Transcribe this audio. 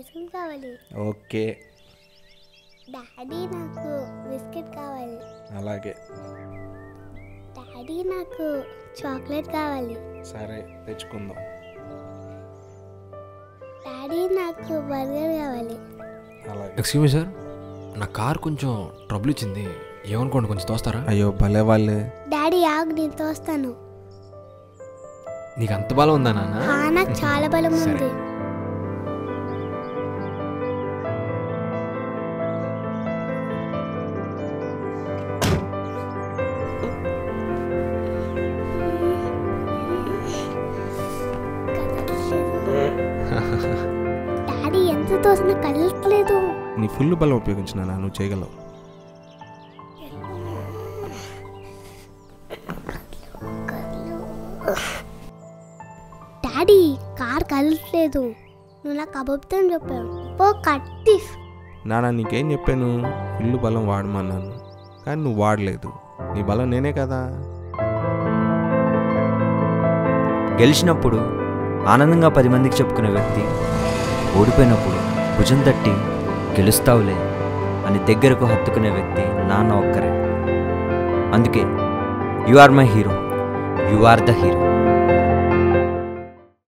Ice cream కావాలి okay daddy నాకు biscuit కావాలి అలాగే డాడీ నాకు చాక్లెట్ కావాలి సరే తెచ్చుకుందాం డాడీ నాకు బర్గర్ కావాలి అలాగే ఎక్స్క్యూజ్ మీ సార్ నా కార్ కొంచెం ట్రబుల్ ఇచ్చింది ఏమనుకోండి కొంచెం తోస్తారా అయ్యో భలే వాళ్ళే డాడీ ఆగు నేను తోస్తాను నీకు అంత బలం ఉందా నాన్న హా నాకు చాలా బలం సరే. ఉంది డాడీ ఎంత తోసినా కలట్లేదు నీ ఫుల్ బలం ఉపయోగించిన నువ్వు చేయగలవు డాడీ కార్ కలట్లేదు నువ్వు నాకు అబద్ధం చెప్పావు పో కట్టి నాన్న నీకేం చెప్పాను ఫుల్ బలం వాడమన్నాను కానీ నువ్వు వాడలేదు నీ బలం నేనే కదా గెలిచినప్పుడు ఆనందంగా పది మందికి చెప్పుకునే వ్యక్తి ఓడిపోయినప్పుడు భుజం తట్టి గెలుస్తావులే అని దగ్గరకు హత్తుకునే వ్యక్తి నాన్న ఒక్కరే అందుకే you are my hero you are the hero